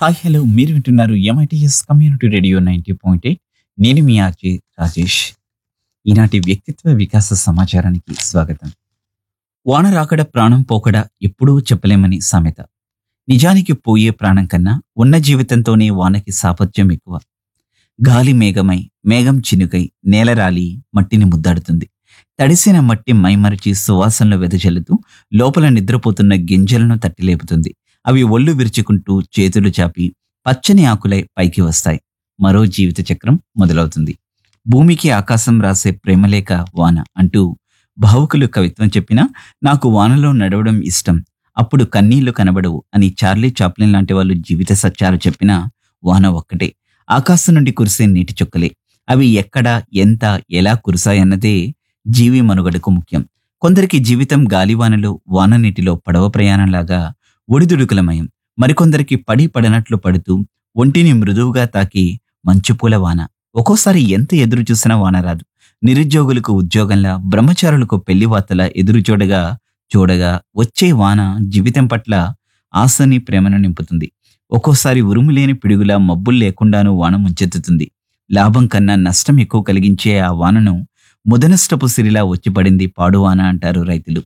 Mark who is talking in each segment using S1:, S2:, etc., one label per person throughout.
S1: hi hello మీరు వింటున్నారు MITS community radio ninety point eight నేను మీ ఆర్జే రాజేష్ ఈనాటి వ్యక్తిత్వ వికాస సమాచారానికి స్వాగతం వాన రాకడ ప్రాణం పోకడ ఎప్పుడూ చెప్పలేమని సామెత నిజానికి పోయే ప్రాణం కన్నా ఉన్న జీవితంతోనే వానకి సాపథ్యం ఎక్కువ గాలి మేఘమై మేఘం చినుకై నేలరాలి మట్టిని ముద్దాడుతుంది తడిసిన మట్టి మైమరిచి సువాసనలు వెదజల్లుతూ లోపల నిద్రపోతున్న గింజలను తట్టిలేపుతుంది అవి ఒళ్ళు విరుచుకుంటూ చేతులు చాపి పచ్చని ఆకులై పైకి వస్తాయి మరో జీవిత చక్రం మొదలవుతుంది భూమికి ఆకాశం రాసే ప్రేమలేఖ వాన అంటూ భావుకులు కవిత్వం చెప్పినా నాకు వానలో నడవడం ఇష్టం అప్పుడు కన్నీళ్లు కనబడవు అని చార్లీ చాప్లిన్ లాంటి వాళ్ళు జీవిత సత్యాలు చెప్పినా వాన ఒక్కటే ఆకాశం నుండి కురిసే నీటి చుక్కలే అవి ఎక్కడ ఎంత ఎలా కురిసాయన్నదే జీవి మనుగడకు ముఖ్యం కొందరికి జీవితం గాలివానలో వాన నీటిలో పడవ ప్రయాణంలాగా ఒడిదుడుకులమయం మరికొందరికి పడి పడనట్లు పడుతూ ఒంటిని మృదువుగా తాకి మంచుపూల వాన ఒక్కోసారి ఎంత ఎదురు చూసినా వాన రాదు నిరుద్యోగులకు ఉద్యోగంలా బ్రహ్మచారులకు పెళ్లి వార్తల ఎదురు చూడగా చూడగా వచ్చే వాన జీవితం పట్ల ఆశని ప్రేమను నింపుతుంది ఒక్కోసారి ఉరుములేని పిడుగులా మబ్బులు లేకుండాను వాన ముంచెత్తుతుంది లాభం కన్నా నష్టం ఎక్కువ కలిగించే ఆ వానను ముదనష్టపు సిరిలా వచ్చిపడింది పాడువాన అంటారు రైతులు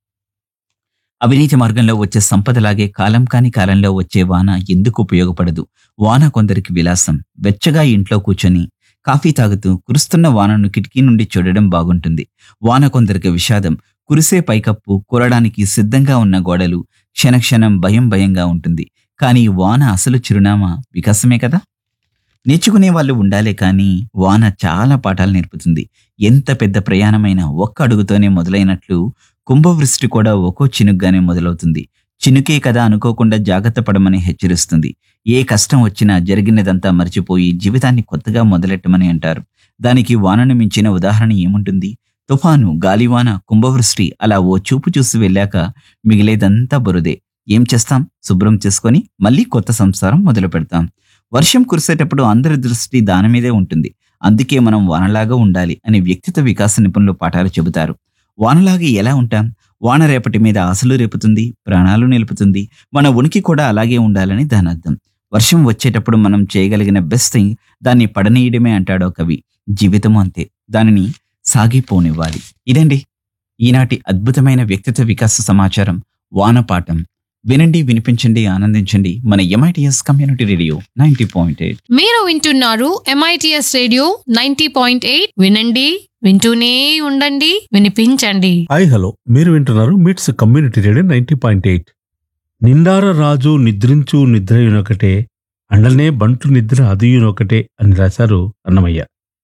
S1: అవినీతి మార్గంలో వచ్చే సంపదలాగే కాలం కాని కాలంలో వచ్చే వాన ఎందుకు ఉపయోగపడదు వాన కొందరికి విలాసం వెచ్చగా ఇంట్లో కూర్చొని కాఫీ తాగుతూ కురుస్తున్న వానను కిటికీ నుండి చూడడం బాగుంటుంది వాన కొందరికి విషాదం కురిసే పైకప్పు కూరడానికి సిద్ధంగా ఉన్న గోడలు క్షణక్షణం భయం భయంగా ఉంటుంది కానీ వాన అసలు చిరునామా వికాసమే కదా నేర్చుకునే వాళ్ళు ఉండాలే కానీ వాన చాలా పాఠాలు నేర్పుతుంది ఎంత పెద్ద ప్రయాణమైనా ఒక్క అడుగుతోనే మొదలైనట్లు కుంభవృష్టి కూడా ఒక్కో చినుగ్గానే మొదలవుతుంది చినుకే కదా అనుకోకుండా జాగ్రత్త పడమని హెచ్చరిస్తుంది ఏ కష్టం వచ్చినా జరిగినదంతా మర్చిపోయి జీవితాన్ని కొత్తగా మొదలెట్టమని అంటారు దానికి వానను మించిన ఉదాహరణ ఏముంటుంది తుఫాను గాలివాన కుంభవృష్టి అలా ఓ చూపు చూసి వెళ్ళాక మిగిలేదంతా బురదే ఏం చేస్తాం శుభ్రం చేసుకొని మళ్ళీ కొత్త సంసారం మొదలు పెడతాం వర్షం కురిసేటప్పుడు అందరి దృష్టి దాని మీదే ఉంటుంది అందుకే మనం వానలాగా ఉండాలి అని వ్యక్తిత్వ వికాస నిపుణులు పాఠాలు చెబుతారు వానలాగా ఎలా ఉంటాం వాన రేపటి మీద ఆశలు రేపుతుంది ప్రాణాలు నిలుపుతుంది మన ఉనికి కూడా అలాగే ఉండాలని దాని అర్థం వర్షం వచ్చేటప్పుడు మనం చేయగలిగిన బెస్ట్ థింగ్ దాన్ని పడనీయడమే అంటాడో కవి జీవితం అంతే దానిని సాగిపోనివ్వాలి ఇదండి ఈనాటి అద్భుతమైన వ్యక్తిత్వ వికాస సమాచారం వానపాఠం వినండి వినిపించండి ఆనందించండి మన MITS community radio ninety point eight
S2: మీరు వింటున్నారు MITS radio ninety point eight వినండి వింటూనే ఉండండి వినిపించండి
S3: హాయ్ హలో మీరు వింటున్నారు MITS community radio ninety point eight నిండార రాజు నిద్రించు నిద్రయునొకటే అండలనే బంటు నిద్ర అదియునొకటే అని రాశారు అన్నమయ్య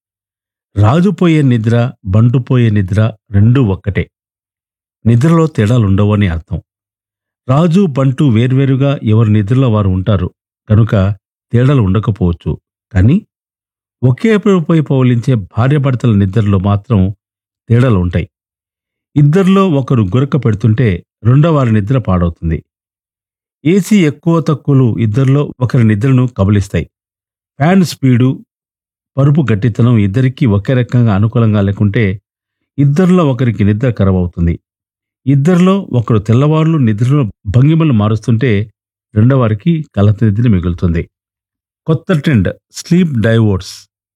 S3: రాజు పోయే నిద్ర బంటు పోయే నిద్ర రెండూ ఒక్కటే నిద్రలో తేడాలుండవు అని అర్థం రాజు బంటు వేర్వేరుగా ఎవరి నిద్రలో వారు ఉంటారు కనుక తేడాలు ఉండకపోవచ్చు కానీ ఒకే వైపు పౌలించే భార్యాభర్తల నిద్రలో మాత్రం తేడాలు ఉంటాయి ఇద్దరిలో ఒకరు గురక పెడుతుంటే రెండో వారి నిద్ర పాడవుతుంది ఏసీ ఎక్కువ తక్కువలు ఇద్దరిలో ఒకరి నిద్రను కబలిస్తాయి ఫ్యాన్ స్పీడు పరుపు గట్టితనం ఇద్దరికీ ఒకే రకంగా అనుకూలంగా లేకుంటే ఇద్దరిలో ఒకరికి నిద్ర ఖరాబ్ అవుతుంది ఇద్దరిలో ఒకరు తెల్లవారులు నిద్రలో భంగిమలు మారుస్తుంటే రెండో వారికి కలత నిద్ర మిగులుతుంది కొత్త ట్రెండ్ స్లీప్ డైవోర్స్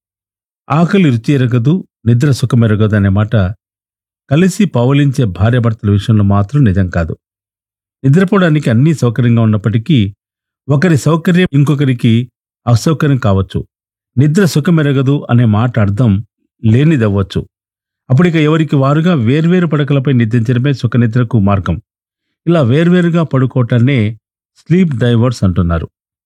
S3: ఆకలి రుచి ఎరగదు నిద్ర సుఖమెరగదు అనే మాట కలిసి పవలించే భార్యాభర్తల విషయంలో మాత్రం నిజం కాదు నిద్రపోవడానికి అన్నీ సౌకర్యంగా ఉన్నప్పటికీ ఒకరి సౌకర్యం ఇంకొకరికి అసౌకర్యం కావచ్చు నిద్ర సుఖమెరగదు అనే మాట అర్థం లేనిదవ్వచ్చు అప్పుడిక ఎవరికి వారుగా వేర్వేరు పడకలపై నిద్రించడమే సుఖనిద్రకు మార్గం ఇలా వేర్వేరుగా పడుకోవటాన్నే స్లీప్ డైవర్స్ అంటున్నారు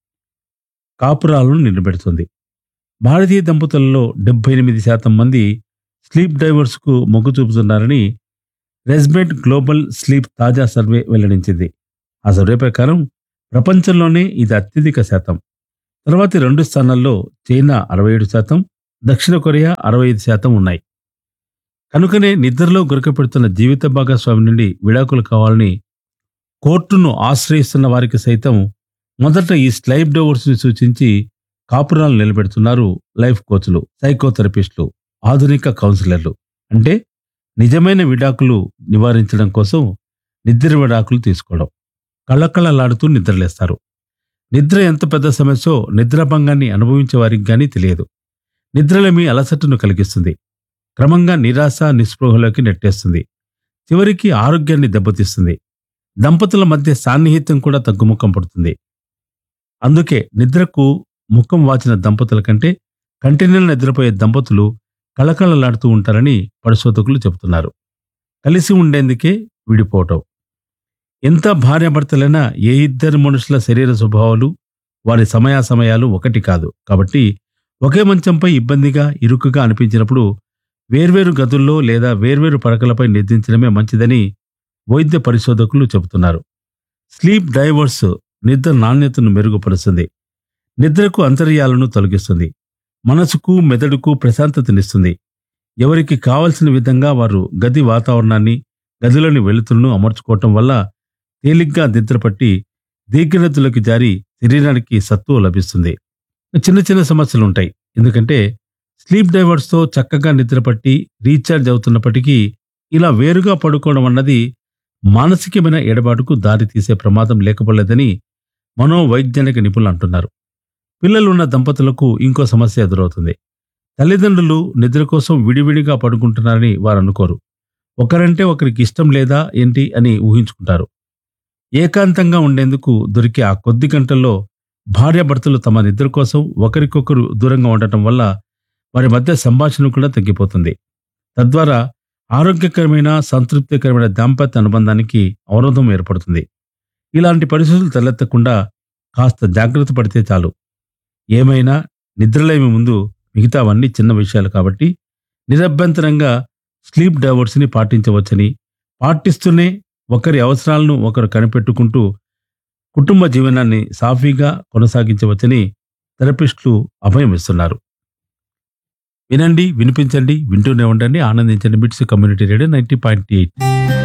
S3: కాపురాలను నిలబెడుతుంది భారతీయ దంపతులలో డెబ్బై ఎనిమిది శాతం మంది స్లీప్ డైవర్స్కు మొగ్గు చూపుతున్నారని రెస్బెట్ గ్లోబల్ స్లీప్ తాజా సర్వే వెల్లడించింది ఆ సర్వే ప్రకారం ప్రపంచంలోనే ఇది అత్యధిక శాతం తర్వాతి రెండు స్థానాల్లో చైనా అరవై ఏడు శాతం దక్షిణ కొరియా అరవై ఐదు శాతం ఉన్నాయి కనుకనే నిద్రలో గురకపెడుతున్న జీవిత భాగస్వామి నుండి విడాకులు కావాలని కోర్టును ఆశ్రయిస్తున్న వారికి సైతం మొదట ఈ స్లైప్ డోవర్స్ని సూచించి కాపురాలు నిలబెడుతున్నారు లైఫ్ కోచ్లు సైకోథెరపిస్టులు ఆధునిక కౌన్సిలర్లు అంటే నిజమైన విడాకులు నివారించడం కోసం నిద్ర విడాకులు తీసుకోవడం కళ్ళకళ్ళలాడుతూ నిద్రలేస్తారు నిద్ర ఎంత పెద్ద సమస్యో నిద్రాభంగాన్ని అనుభవించే వారికి గానీ తెలియదు నిద్రలేమి అలసటను కలిగిస్తుంది క్రమంగా నిరాశ నిస్పృహలోకి నెట్టేస్తుంది చివరికి ఆరోగ్యాన్ని దెబ్బతీస్తుంది దంపతుల మధ్య సాన్నిహిత్యం కూడా తగ్గుముఖం పడుతుంది అందుకే నిద్రకు ముఖం వాచిన దంపతుల కంటే కంటిన్యూలు నిద్రపోయే దంపతులు కళకళలాడుతూ ఉంటారని పరిశోధకులు చెబుతున్నారు కలిసి ఉండేందుకే విడిపోవటం ఎంత భార్యాభర్తలైనా ఏ ఇద్దరు మనుషుల శరీర స్వభావాలు వారి సమయాసమయాలు ఒకటి కాదు కాబట్టి ఒకే మంచంపై ఇబ్బందిగా ఇరుకుగా అనిపించినప్పుడు వేర్వేరు గదుల్లో లేదా వేర్వేరు పడకలపై నిద్రించడమే మంచిదని వైద్య పరిశోధకులు చెబుతున్నారు స్లీప్ డైవర్స్ నిద్ర నాణ్యతను మెరుగుపరుస్తుంది నిద్రకు అంతర్యాలను తొలగిస్తుంది మనసుకు మెదడుకు ప్రశాంతతనిస్తుంది ఎవరికి కావలసిన విధంగా వారు గది వాతావరణాన్ని గదిలోని వెలుతురును అమర్చుకోవటం వల్ల తేలిగ్గా నిద్రపట్టి దీర్ఘనతులకు జారి శరీరానికి సత్తువ లభిస్తుంది చిన్న చిన్న సమస్యలు ఉంటాయి ఎందుకంటే స్లీప్ డైవర్స్తో చక్కగా నిద్రపట్టి రీఛార్జ్ అవుతున్నప్పటికీ ఇలా వేరుగా పడుకోవడం అన్నది మానసికమైన ఎడబాటుకు దారి తీసే ప్రమాదం లేకపోలేదని మనోవైజ్ఞానిక నిపుణులు అంటున్నారు పిల్లలున్న దంపతులకు ఇంకో సమస్య ఎదురవుతుంది తల్లిదండ్రులు నిద్ర కోసం విడివిడిగా పడుకుంటున్నారని వారు అనుకోరు ఒకరంటే ఒకరికి ఇష్టం లేదా ఏంటి అని ఊహించుకుంటారు ఏకాంతంగా ఉండేందుకు దొరికే ఆ కొద్ది గంటల్లో భార్యాభర్తలు తమ నిద్ర కోసం ఒకరికొకరు దూరంగా ఉండటం వల్ల వారి మధ్య సంభాషణ కూడా తగ్గిపోతుంది తద్వారా ఆరోగ్యకరమైన సంతృప్తికరమైన దాంపత్య అనుబంధానికి అవరోధం ఏర్పడుతుంది ఇలాంటి పరిస్థితులు తలెత్తకుండా కాస్త జాగ్రత్త పడితే చాలు ఏమైనా నిద్రలేమి ముందు మిగతావన్నీ చిన్న విషయాలు కాబట్టి నిరభ్యంతరంగా స్లీప్ డైవర్స్ని పాటించవచ్చని పాటిస్తూనే ఒకరి అవసరాలను ఒకరు కనిపెట్టుకుంటూ కుటుంబ జీవనాన్ని సాఫీగా కొనసాగించవచ్చని థెరపిస్టులు అభయం ఇస్తున్నారు వినండి వినిపించండి వింటూనే ఉండండి ఆనందించండి MITS community radio ninety point eight